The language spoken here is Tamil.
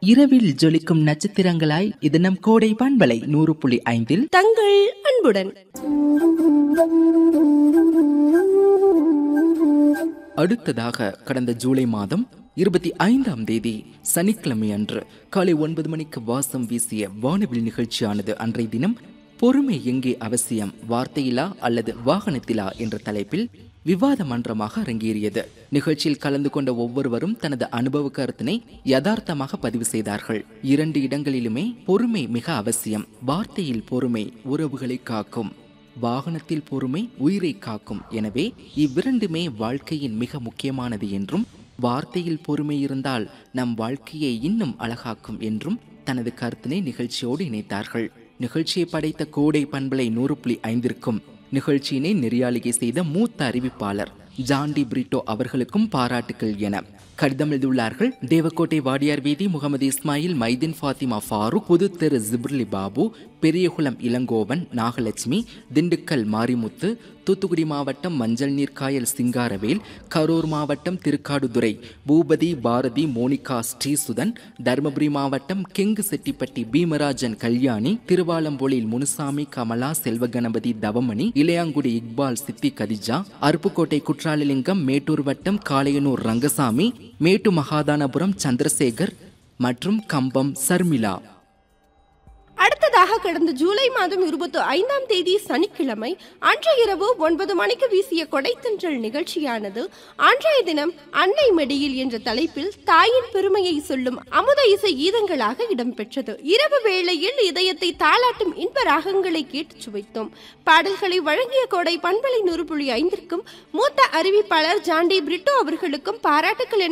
இரவில் ஜொலிக்கும் நட்சத்திரங்களாய் இது நம் கோடை பண்பலை நூறு புள்ளி ஐந்தில் தங்கள் அன்புடன் அடுத்ததாக கடந்த ஜூலை மாதம் இருபத்தி ஐந்தாம் தேதி சனிக்கிழமை அன்று காலை ஒன்பது மணிக்கு வாசம் வீசிய வானவில் நிகழ்ச்சியானது அன்றைய தினம் பொறுமை எங்கே அவசியம் வார்த்தையிலா அல்லது வாகனத்திலா என்ற தலைப்பில் விவாத மன்றமாக அரங்கேறியது நிகழ்ச்சியில் கலந்து கொண்ட ஒவ்வொருவரும் தனது அனுபவ கருத்தினை யதார்த்தமாக பதிவு செய்தார்கள் இரண்டு இடங்களிலுமே பொறுமை மிக அவசியம் வார்த்தையில் பொறுமை உறவுகளை காக்கும் வாகனத்தில் பொறுமை உயிரை காக்கும் எனவே இவ்விரண்டுமே வாழ்க்கையின் மிக முக்கியமானது என்றும் வார்த்தையில் பொறுமை இருந்தால் நம் வாழ்க்கையை இன்னும் அழகாக்கும் என்றும் தனது கருத்தினை நிகழ்ச்சியோடு இணைத்தார்கள் நிகழ்ச்சியை படைத்த கோடை பண்பலை நூறு புள்ளி ஐந்திற்கும் நிகழ்ச்சியினை நெறியாளிகை செய்த மூத்த அறிவிப்பாளர் ஜான்டி பிரிட்டோ அவர்களுக்கும் பாராட்டுக்கள் என கடிதம் எழுதியுள்ளார்கள் தேவக்கோட்டை வாடியார் வீதி முகமது இஸ்மாயில் மைதீன் ஃபாத்திமா ஃபாரூக் புதுத்தெரு ஜிப்ரிலி பாபு பெரியகுளம் இளங்கோவன் நாகலட்சுமி திண்டுக்கல் மாரிமுத்து தூத்துக்குடி மாவட்டம் மஞ்சள் நீர்க்காயல் சிங்காரவேல் கரூர் மாவட்டம் திருக்காடுதுறை பூபதி பாரதி மோனிகா ஸ்ரீசுதன் தருமபுரி மாவட்டம் கெங்கு செட்டிப்பட்டி பீமராஜன் கல்யாணி திருவாலம்பொழில் முனுசாமி கமலா செல்வகணபதி தவமணி இளையாங்குடி இக்பால் சித்தி கதிஜா அருப்புக்கோட்டை குற்றாலலிங்கம் மேட்டூர் வட்டம் காளையனூர் ரங்கசாமி மேட்டு மகாதானபுரம் சந்திரசேகர் மற்றும் கம்பம் சர்மிளா அடுத்ததாக கடந்த ஜூலை மாதம் இருபத்தி ஐந்தாம் தேதி சனிக்கிழமை அன்றைய இரவு ஒன்பது மணிக்கு வீசிய கொடைத்தன்றல் நிகழ்ச்சியானது அன்றைய தினம் அன்னை மடியில் என்ற தலைப்பில் தாயின் பெருமையை சொல்லும் அமுத இசை கீதங்களாக இடம்பெற்றது இரவு வேளையில் இதயத்தை தாளாட்டும் இன்ப ராகங்களை கேட்டு சுவைத்தோம் பாடல்களை வழங்கிய கோடை பண்பலை நூறு புள்ளி ஐந்திற்கும் மூத்த அறிவிப்பாளர் ஜாண்டி பிரிட்டோ அவர்களுக்கும் பாராட்டுக்கள் என